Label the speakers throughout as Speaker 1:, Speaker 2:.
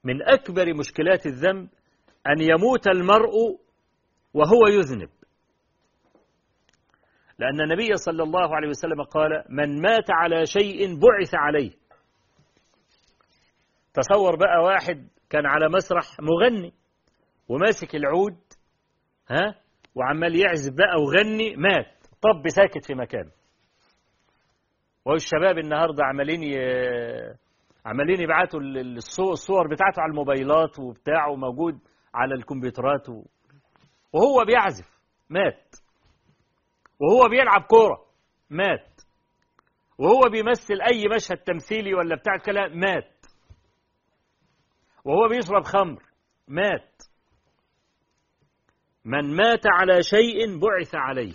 Speaker 1: من أكبر مشكلات الذنب أن يموت المرء وهو يذنب لأن النبي صلى الله عليه وسلم قال من مات على شيء بعث عليه تصور بقى واحد كان على مسرح مغني وماسك العود ها وعمال يعزف بقى وغني مات طب ساكت في مكانه والشباب النهارده عمالين ي... عمالين يبعتوا الصور بتاعته على الموبايلات وبتاعه موجود على الكمبيوترات و... وهو بيعزف مات وهو بيلعب كورة مات وهو بيمثل أي مشهد تمثيلي ولا بتاع كلام مات وهو بيشرب خمر مات من مات على شيء بعث عليه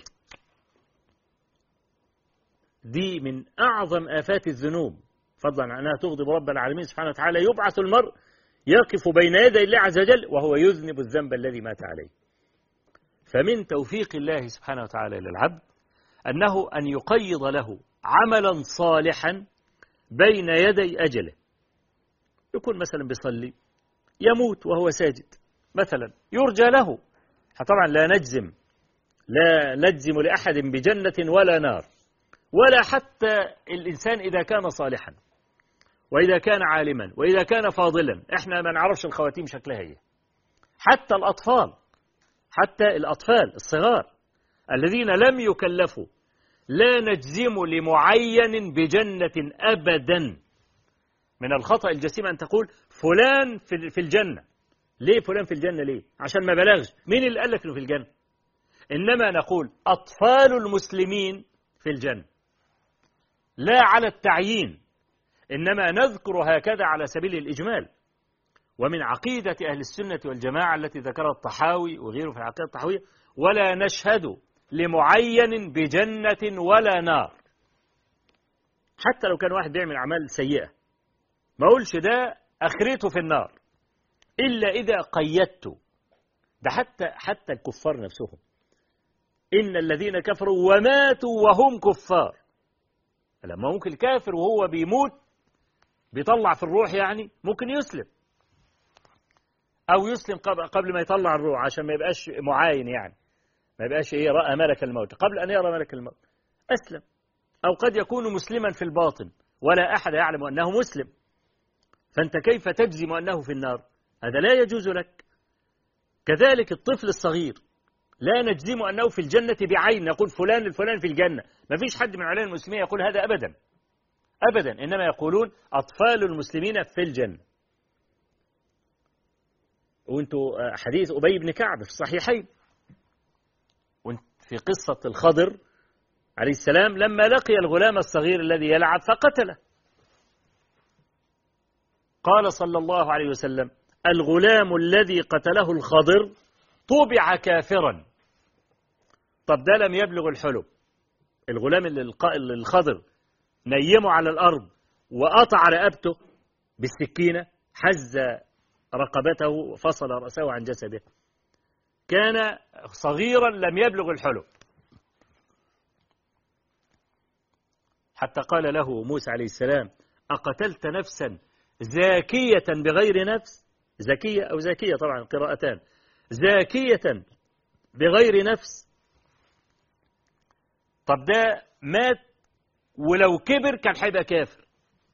Speaker 1: دي من أعظم آفات الذنوب فضلا عن أنها تغضب رب العالمين سبحانه وتعالى يبعث المرء يقف بين يدي الله عز وجل وهو يذنب الذنب الذي مات عليه فمن توفيق الله سبحانه وتعالى للعبد أنه أن يقيض له عملا صالحا بين يدي أجله يكون مثلا بيصلي يموت وهو ساجد مثلا يرجى له طبعا لا نجزم لا نجزم لأحد بجنة ولا نار ولا حتى الإنسان إذا كان صالحا وإذا كان عالما وإذا كان فاضلا إحنا ما نعرفش الخواتيم شكلها هي حتى الأطفال حتى الأطفال الصغار الذين لم يكلفوا لا نجزم لمعين بجنة أبدا من الخطأ الجسيم أن تقول فلان في الجنة ليه فلان في الجنة ليه عشان ما بلغش مين اللي قال لك انه في الجنة إنما نقول أطفال المسلمين في الجنة لا على التعيين إنما نذكر هكذا على سبيل الإجمال ومن عقيدة أهل السنة والجماعة التي ذكرها الطحاوي وغيره في العقيدة الطحاوية ولا نشهد لمعين بجنة ولا نار حتى لو كان واحد بيعمل أعمال سيئة ما أقولش ده أخرته في النار إلا إذا قيدت ده حتى حتى الكفار نفسهم إن الذين كفروا وماتوا وهم كفار لما ممكن الكافر وهو بيموت بيطلع في الروح يعني ممكن يسلم أو يسلم قبل ما يطلع الروح عشان ما يبقاش معاين يعني ما يبقاش إيه رأى ملك الموت قبل أن يرى ملك الموت أسلم أو قد يكون مسلما في الباطن ولا أحد يعلم أنه مسلم فأنت كيف تجزم أنه في النار هذا لا يجوز لك كذلك الطفل الصغير لا نجزم أنه في الجنة بعين نقول فلان الفلان في الجنة ما فيش حد من علماء المسلمين يقول هذا أبدا أبدا إنما يقولون أطفال المسلمين في الجنة وانتوا حديث أبي بن كعب في الصحيحين في قصة الخضر عليه السلام لما لقي الغلام الصغير الذي يلعب فقتله قال صلى الله عليه وسلم الغلام الذي قتله الخضر طبع كافرا طب ده لم يبلغ الحلم الغلام اللي الخضر نيمه على الأرض وقطع رقبته بالسكينة حز رقبته وفصل رأسه عن جسده كان صغيرا لم يبلغ الحلم حتى قال له موسى عليه السلام أقتلت نفسا زاكية بغير نفس زكية أو زاكية طبعا قراءتان زاكية بغير نفس طب ده مات ولو كبر كان هيبقى كافر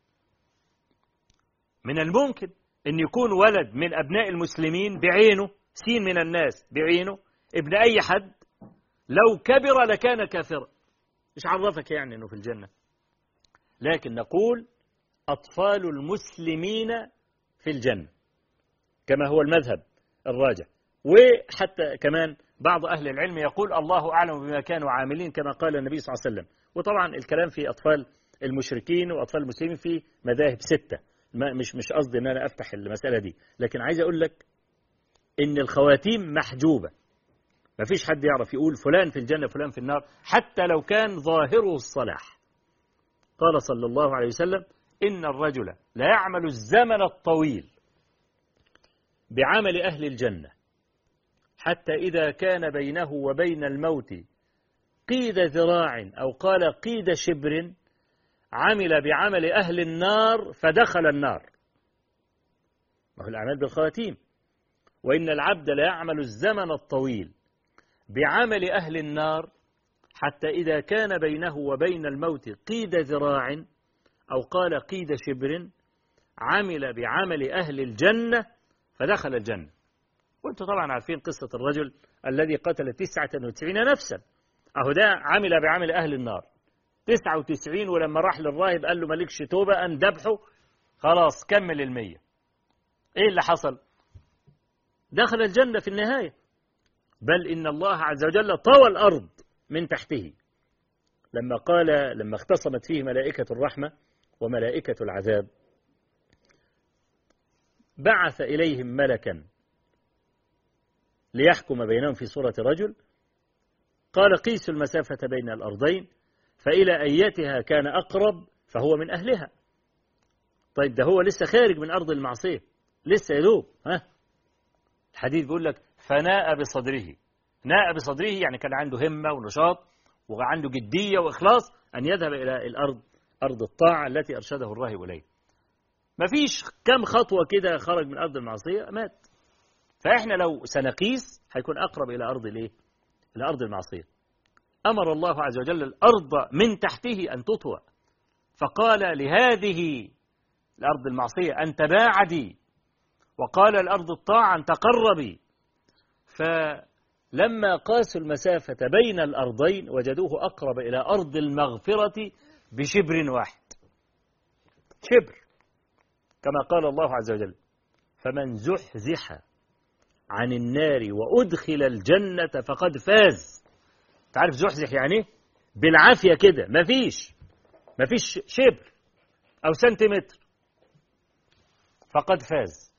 Speaker 1: من الممكن أن يكون ولد من أبناء المسلمين بعينه سين من الناس بعينه ابن أي حد لو كبر لكان كافرا مش عرفك يعني أنه في الجنة لكن نقول أطفال المسلمين في الجنة كما هو المذهب الراجح وحتى كمان بعض أهل العلم يقول الله أعلم بما كانوا عاملين كما قال النبي صلى الله عليه وسلم وطبعا الكلام في أطفال المشركين وأطفال المسلمين في مذاهب ستة ما مش مش قصدي ان انا افتح المساله دي لكن عايز اقول لك ان الخواتيم محجوبه ما فيش حد يعرف يقول فلان في الجنه فلان في النار حتى لو كان ظاهره الصلاح قال صلى الله عليه وسلم ان الرجل لا يعمل الزمن الطويل بعمل اهل الجنه حتى اذا كان بينه وبين الموت قيد ذراع او قال قيد شبر عمل بعمل أهل النار فدخل النار وهو الأعمال بالخواتيم وإن العبد لا يعمل الزمن الطويل بعمل أهل النار حتى إذا كان بينه وبين الموت قيد ذراع أو قال قيد شبر عمل بعمل أهل الجنة فدخل الجنة وانتم طبعا عارفين قصة الرجل الذي قتل تسعة وتسعين نفسا أهو ده عمل بعمل أهل النار تسعة وتسعين ولما راح للراهب قال له مالكش توبة أن ذبحه خلاص كمل المية إيه اللي حصل دخل الجنة في النهاية بل إن الله عز وجل طوى الأرض من تحته لما قال لما اختصمت فيه ملائكة الرحمة وملائكة العذاب بعث إليهم ملكا ليحكم بينهم في صورة رجل قال قيسوا المسافة بين الأرضين فإلى أيتها كان أقرب فهو من أهلها طيب ده هو لسه خارج من أرض المعصية لسه يدوب ها الحديث بيقول لك فناء بصدره ناء بصدره يعني كان عنده همة ونشاط وعنده جدية وإخلاص أن يذهب إلى الأرض أرض الطاعة التي أرشده الراهب إليه مفيش كم خطوة كده خرج من أرض المعصية مات فإحنا لو سنقيس هيكون أقرب إلى أرض الإيه؟ إلى أرض المعصية أمر الله عز وجل الأرض من تحته أن تطوى فقال لهذه الأرض المعصية أن تباعدي وقال الأرض الطاعة أن تقربي فلما قاسوا المسافة بين الأرضين وجدوه أقرب إلى أرض المغفرة بشبر واحد شبر كما قال الله عز وجل فمن زحزح عن النار وأدخل الجنة فقد فاز تعرف زحزح يعني بالعافية كده مفيش مفيش شبر أو سنتيمتر فقد فاز